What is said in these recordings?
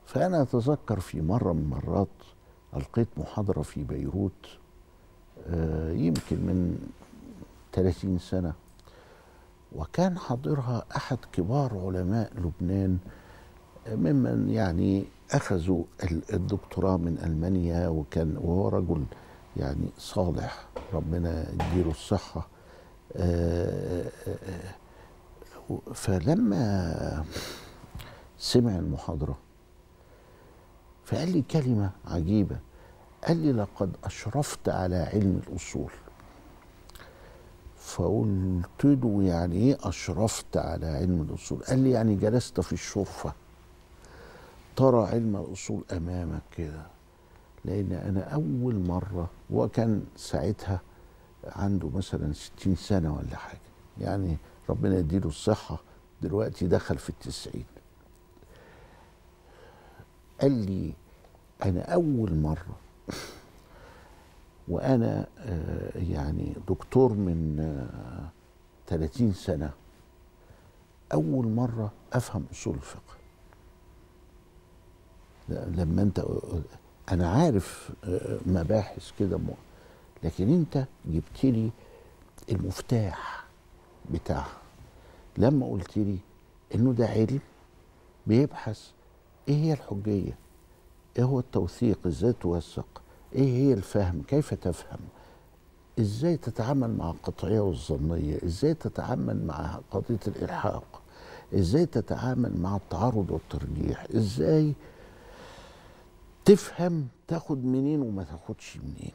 فأنا أتذكر في مرة من المرات ألقيت محاضرة في بيروت آه، يمكن من 30 سنة وكان حاضرها أحد كبار علماء لبنان آه، ممن يعني أخذوا ال- الدكتوراه من ألمانيا وكان وهو رجل يعني صالح ربنا يديله الصحة آه، آه، آه، فلما سمع المحاضرة فقال لي كلمة عجيبة قال لي لقد أشرفت على علم الأصول فقلت له يعني إيه أشرفت على علم الأصول قال لي يعني جلست في الشرفة ترى علم الأصول أمامك كده لأن أنا أول مرة وكان ساعتها عنده مثلا ستين سنة ولا حاجة يعني ربنا يديله الصحة دلوقتي دخل في التسعين قال لي أنا أول مرة وأنا آه، يعني دكتور من آه، 30 سنة أول مرة أفهم أصول الفقه ل- لما أنت أنا عارف آه، مباحث كده م- لكن أنت جبت لي المفتاح بتاعها لما قلت لي إنه ده علم بيبحث إيه هي الحجية ايه هو التوثيق ازاي توثق ايه هي الفهم كيف تفهم ازاي تتعامل مع القطعيه والظنيه ازاي تتعامل مع قضيه الالحاق ازاي تتعامل مع التعارض والترجيح ازاي تفهم تاخد منين وما تاخدش منين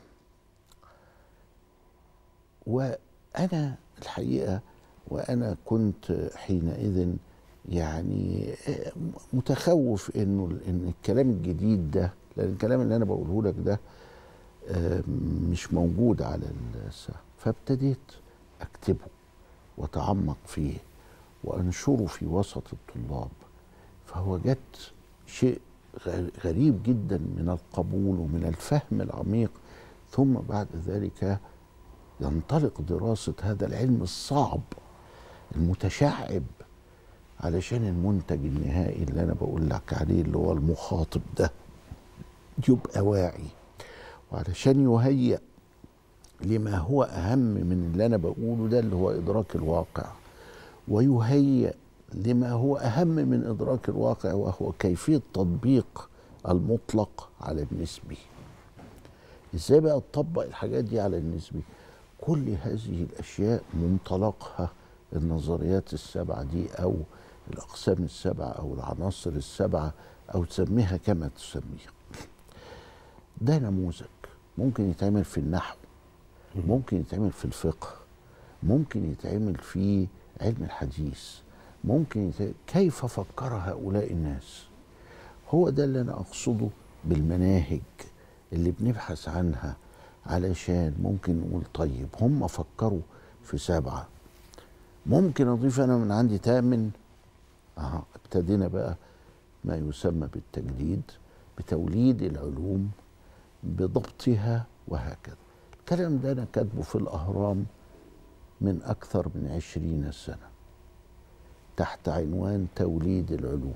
وانا الحقيقه وانا كنت حينئذ يعني متخوف انه ان الكلام الجديد ده لان الكلام اللي انا بقوله لك ده آه، مش موجود على الساحه فابتديت اكتبه واتعمق فيه وانشره في وسط الطلاب فوجدت شيء غ- غريب جدا من القبول ومن الفهم العميق ثم بعد ذلك ينطلق دراسه هذا العلم الصعب المتشعب علشان المنتج النهائي اللي انا بقول لك عليه اللي هو المخاطب ده يبقى واعي وعلشان يهيأ لما هو اهم من اللي انا بقوله ده اللي هو ادراك الواقع ويهيأ لما هو اهم من ادراك الواقع وهو كيفيه تطبيق المطلق على النسبي ازاي بقى تطبق الحاجات دي على النسبي كل هذه الاشياء منطلقها النظريات السبعه دي او الاقسام السبعه او العناصر السبعه او تسميها كما تسميها ده نموذج ممكن يتعمل في النحو ممكن يتعمل في الفقه ممكن يتعمل في علم الحديث ممكن يتعمل كيف فكر هؤلاء الناس هو ده اللي انا اقصده بالمناهج اللي بنبحث عنها علشان ممكن نقول طيب هم فكروا في سبعه ممكن اضيف انا من عندي تامن اه ابتدينا بقى ما يسمى بالتجديد بتوليد العلوم بضبطها وهكذا الكلام ده انا كاتبه في الاهرام من اكثر من عشرين سنه تحت عنوان توليد العلوم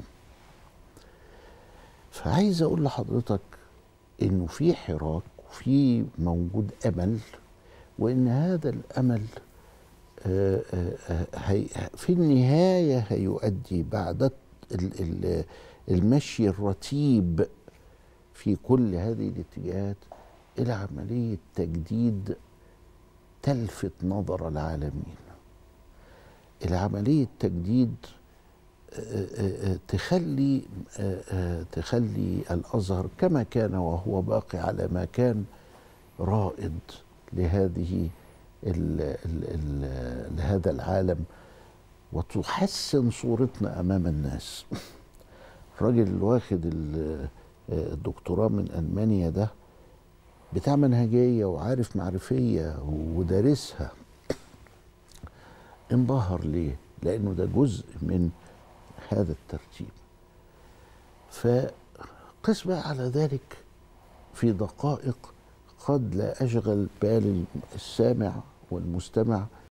فعايز اقول لحضرتك انه في حراك وفي موجود امل وان هذا الامل آه، آه، آه، هي في النهايه هيؤدي بعد ال- ال- المشي الرتيب في كل هذه الاتجاهات الى عمليه تجديد تلفت نظر العالمين الى عمليه تجديد آه، آه، آه، تخلي آه، آه، تخلي الازهر كما كان وهو باقي على ما كان رائد لهذه ال ال ال لهذا العالم وتحسن صورتنا امام الناس الراجل اللي واخد ال- آه، الدكتوراه من المانيا ده بتاع منهجيه وعارف معرفيه ودارسها انبهر ليه لانه ده جزء من هذا الترتيب فقس بقى على ذلك في دقائق قد لا اشغل بال السامع والمستمع